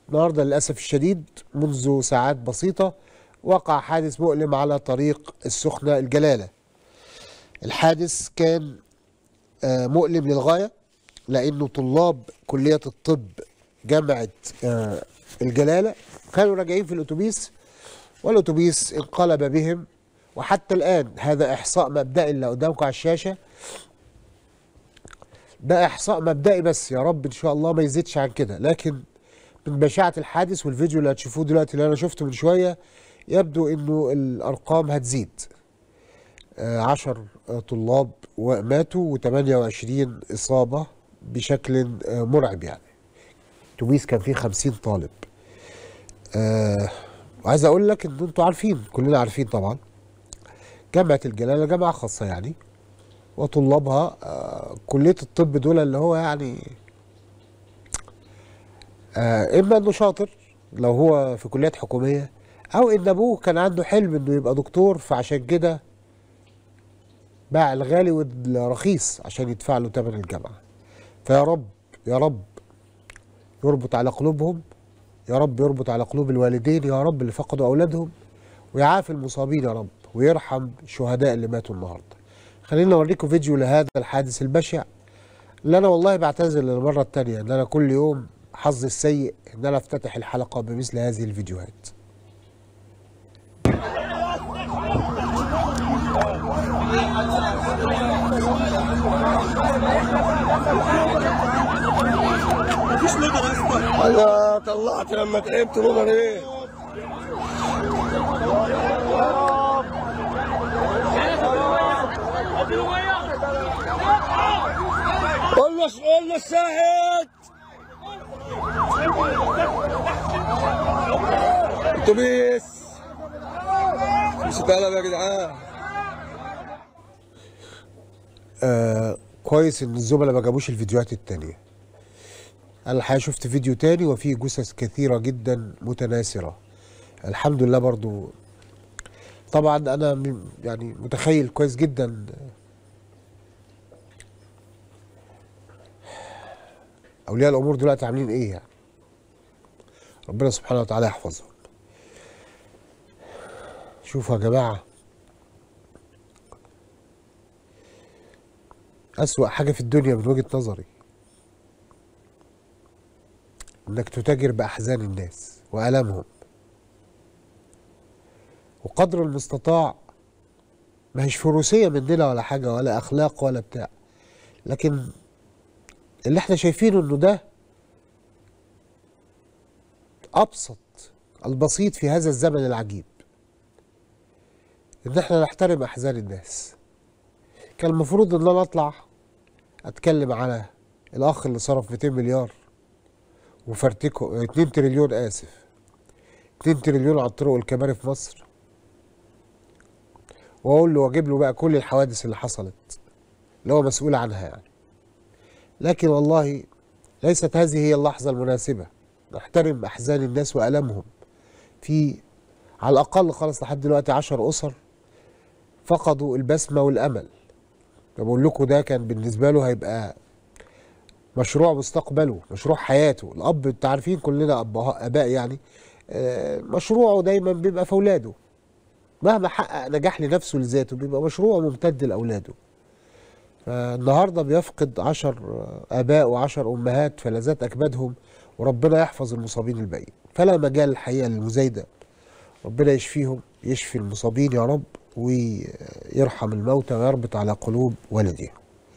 النهارده للاسف الشديد منذ ساعات بسيطه وقع حادث مؤلم على طريق السخنه الجلاله. الحادث كان آه، مؤلم للغايه لانه طلاب كليه الطب جامعه آه، الجلاله كانوا راجعين في الاتوبيس والاتوبيس انقلب بهم وحتى الان هذا احصاء مبدئي اللي قدامكم على الشاشه ده احصاء مبدئي بس يا رب ان شاء الله ما يزيدش عن كده لكن من بشاعه الحادث والفيديو اللي هتشوفوه دلوقتي اللي انا شفته من شويه يبدو انه الارقام هتزيد 10 طلاب وماتوا و28 اصابه بشكل آه، مرعب يعني اتوبيس كان فيه 50 طالب آه وعايز اقول لك ان انتوا عارفين كلنا عارفين طبعا جامعه الجلاله جامعه خاصه يعني وطلابها آه كليه الطب دول اللي هو يعني آه اما انه شاطر لو هو في كليات حكوميه او ان ابوه كان عنده حلم انه يبقى دكتور فعشان كده باع الغالي والرخيص عشان يدفع له ثمن الجامعه فيا رب يا رب يربط على قلوبهم يا رب يربط على قلوب الوالدين يا رب اللي فقدوا اولادهم ويعافي المصابين يا رب ويرحم الشهداء اللي ماتوا النهارده خلينا اوريكم فيديو لهذا الحادث البشع اللي انا والله بعتذر للمره الثانيه ان انا كل يوم حظي السيء ان انا افتتح الحلقه بمثل هذه الفيديوهات انا طلعت لما تعبت نظر ايه قول له قول له الشاهد اتوبيس مش طالب يا جدعان آه كويس ان الزملاء ما جابوش الفيديوهات التانية انا الحقيقه شفت فيديو تاني وفيه جثث كثيره جدا متناثره الحمد لله برضو طبعا انا م- يعني متخيل كويس جدا اولياء الامور دلوقتي عاملين ايه يعني ربنا سبحانه وتعالى يحفظهم شوفوا يا جماعه أسوأ حاجة في الدنيا من وجهة نظري إنك تتاجر بأحزان الناس وآلامهم وقدر المستطاع ما هيش فروسية مننا ولا حاجة ولا أخلاق ولا بتاع لكن اللي احنا شايفينه إنه ده أبسط البسيط في هذا الزمن العجيب إن احنا نحترم أحزان الناس كان المفروض ان انا اطلع اتكلم على الاخ اللي صرف 200 مليار وفرتكه 2 تريليون اسف 2 تريليون على الطرق والكباري في مصر واقول له واجيب له بقى كل الحوادث اللي حصلت اللي هو مسؤول عنها يعني لكن والله ليست هذه هي اللحظة المناسبة نحترم أحزان الناس وألمهم في على الأقل خالص لحد دلوقتي عشر أسر فقدوا البسمة والأمل بقول لكم ده كان بالنسبه له هيبقى مشروع مستقبله مشروع حياته الاب انت عارفين كلنا اباء اباء يعني آه، مشروعه دايما بيبقى في اولاده مهما حقق نجاح لنفسه لذاته بيبقى مشروع ممتد لاولاده فالنهارده بيفقد عشر اباء وعشر امهات فلذات اكبادهم وربنا يحفظ المصابين الباقيين فلا مجال الحقيقه للمزايده ربنا يشفيهم يشفي المصابين يا رب ويرحم الموتى ويربط على قلوب والديهم